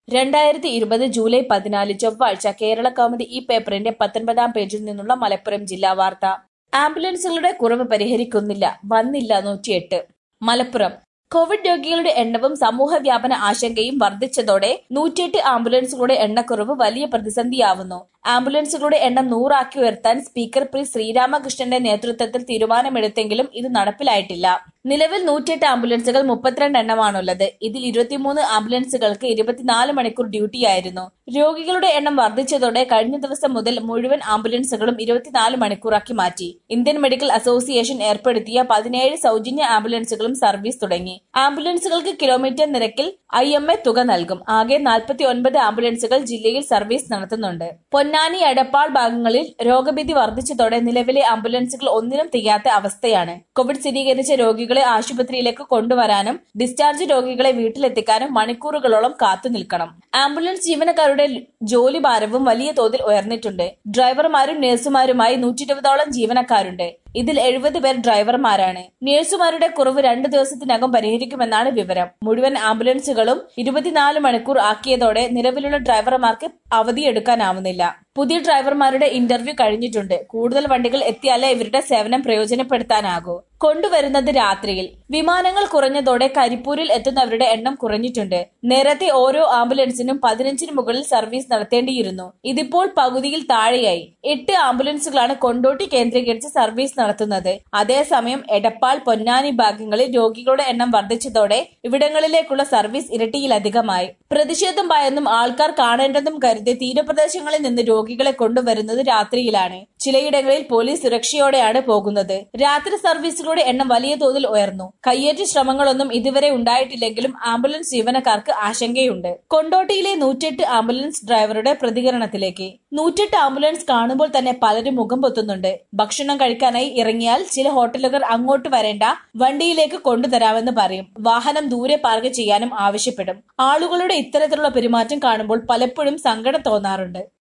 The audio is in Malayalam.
രണ്ടായിരത്തി ഇരുപത് ജൂലൈ പതിനാല് ചൊവ്വാഴ്ച കേരള കൗമുദി ഈ പേപ്പറിന്റെ പത്തൊൻപതാം പേജിൽ നിന്നുള്ള മലപ്പുറം ജില്ലാ വാർത്ത ആംബുലൻസുകളുടെ കുറവ് പരിഹരിക്കുന്നില്ല വന്നില്ല നൂറ്റിയെട്ട് മലപ്പുറം കോവിഡ് രോഗികളുടെ എണ്ണവും സമൂഹ വ്യാപന ആശങ്കയും വർദ്ധിച്ചതോടെ നൂറ്റിയെട്ട് ആംബുലൻസുകളുടെ എണ്ണക്കുറവ് വലിയ പ്രതിസന്ധിയാവുന്നു ആംബുലൻസുകളുടെ എണ്ണം നൂറാക്കി ഉയർത്താൻ സ്പീക്കർ പി ശ്രീരാമകൃഷ്ണന്റെ നേതൃത്വത്തിൽ തീരുമാനമെടുത്തെങ്കിലും ഇത് നടപ്പിലായിട്ടില്ല നിലവിൽ നൂറ്റിയെട്ട് ആംബുലൻസുകൾ മുപ്പത്തിരണ്ട് എണ്ണമാണുള്ളത് ഇതിൽ ഇരുപത്തിമൂന്ന് ആംബുലൻസുകൾക്ക് ഇരുപത്തിനാല് മണിക്കൂർ ഡ്യൂട്ടിയായിരുന്നു രോഗികളുടെ എണ്ണം വർദ്ധിച്ചതോടെ കഴിഞ്ഞ ദിവസം മുതൽ മുഴുവൻ ആംബുലൻസുകളും ഇരുപത്തിനാല് മണിക്കൂറാക്കി മാറ്റി ഇന്ത്യൻ മെഡിക്കൽ അസോസിയേഷൻ ഏർപ്പെടുത്തിയ പതിനേഴ് സൗജന്യ ആംബുലൻസുകളും സർവീസ് തുടങ്ങി ആംബുലൻസുകൾക്ക് കിലോമീറ്റർ നിരക്കിൽ ഐ എം എ തുക നൽകും ആകെ നാൽപ്പത്തി ഒൻപത് ആംബുലൻസുകൾ ജില്ലയിൽ സർവീസ് നടത്തുന്നുണ്ട് പൊന്നാനി എടപ്പാൾ ഭാഗങ്ങളിൽ രോഗഭീതി വർദ്ധിച്ചതോടെ നിലവിലെ ആംബുലൻസുകൾ ഒന്നിനും തികയാത്ത അവസ്ഥയാണ് കോവിഡ് സ്ഥിരീകരിച്ച രോഗികളെ ആശുപത്രിയിലേക്ക് കൊണ്ടുവരാനും ഡിസ്ചാർജ് രോഗികളെ വീട്ടിലെത്തിക്കാനും മണിക്കൂറുകളോളം കാത്തു നിൽക്കണം ആംബുലൻസ് ജീവനക്കാരുടെ ജോലി ഭാരവും വലിയ തോതിൽ ഉയർന്നിട്ടുണ്ട് ഡ്രൈവർമാരും നഴ്സുമാരുമായി നൂറ്റി ഇരുപതോളം ജീവനക്കാരുണ്ട് ഇതിൽ എഴുപത് പേർ ഡ്രൈവർമാരാണ് നഴ്സുമാരുടെ കുറവ് രണ്ടു ദിവസത്തിനകം പരിഹരിക്കുമെന്നാണ് വിവരം മുഴുവൻ ആംബുലൻസുകളും ഇരുപത്തിനാല് മണിക്കൂർ ആക്കിയതോടെ നിലവിലുള്ള ഡ്രൈവർമാർക്ക് അവധിയെടുക്കാനാവുന്നില്ല പുതിയ ഡ്രൈവർമാരുടെ ഇന്റർവ്യൂ കഴിഞ്ഞിട്ടുണ്ട് കൂടുതൽ വണ്ടികൾ എത്തിയാലേ ഇവരുടെ സേവനം പ്രയോജനപ്പെടുത്താനാകൂ കൊണ്ടുവരുന്നത് രാത്രിയിൽ വിമാനങ്ങൾ കുറഞ്ഞതോടെ കരിപ്പൂരിൽ എത്തുന്നവരുടെ എണ്ണം കുറഞ്ഞിട്ടുണ്ട് നേരത്തെ ഓരോ ആംബുലൻസിനും പതിനഞ്ചിന് മുകളിൽ സർവീസ് നടത്തേണ്ടിയിരുന്നു ഇതിപ്പോൾ പകുതിയിൽ താഴെയായി എട്ട് ആംബുലൻസുകളാണ് കൊണ്ടോട്ടി കേന്ദ്രീകരിച്ച് സർവീസ് നടത്തുന്നത് അതേസമയം എടപ്പാൾ പൊന്നാനി ഭാഗങ്ങളിൽ രോഗികളുടെ എണ്ണം വർദ്ധിച്ചതോടെ ഇവിടങ്ങളിലേക്കുള്ള സർവീസ് ഇരട്ടിയിലധികമായി പ്രതിഷേധം ഭയന്നും ആൾക്കാർ കാണേണ്ടെന്നും കരുതി തീരപ്രദേശങ്ങളിൽ നിന്ന് രോഗികളെ കൊണ്ടുവരുന്നത് രാത്രിയിലാണ് ചിലയിടങ്ങളിൽ പോലീസ് സുരക്ഷയോടെയാണ് പോകുന്നത് രാത്രി സർവീസുകളുടെ എണ്ണം വലിയ തോതിൽ ഉയർന്നു കയ്യേറ്റ ശ്രമങ്ങളൊന്നും ഇതുവരെ ഉണ്ടായിട്ടില്ലെങ്കിലും ആംബുലൻസ് ജീവനക്കാർക്ക് ആശങ്കയുണ്ട് കൊണ്ടോട്ടിയിലെ നൂറ്റെട്ട് ആംബുലൻസ് ഡ്രൈവറുടെ പ്രതികരണത്തിലേക്ക് നൂറ്റെട്ട് ആംബുലൻസ് കാണുമ്പോൾ തന്നെ പലരും മുഖം പൊത്തുന്നുണ്ട് ഭക്ഷണം കഴിക്കാനായി ഇറങ്ങിയാൽ ചില ഹോട്ടലുകൾ അങ്ങോട്ട് വരേണ്ട വണ്ടിയിലേക്ക് കൊണ്ടുതരാമെന്ന് പറയും വാഹനം ദൂരെ പാർക്ക് ചെയ്യാനും ആവശ്യപ്പെടും ആളുകളുടെ ഇത്തരത്തിലുള്ള പെരുമാറ്റം കാണുമ്പോൾ പലപ്പോഴും സങ്കടം തോന്നാറുണ്ട്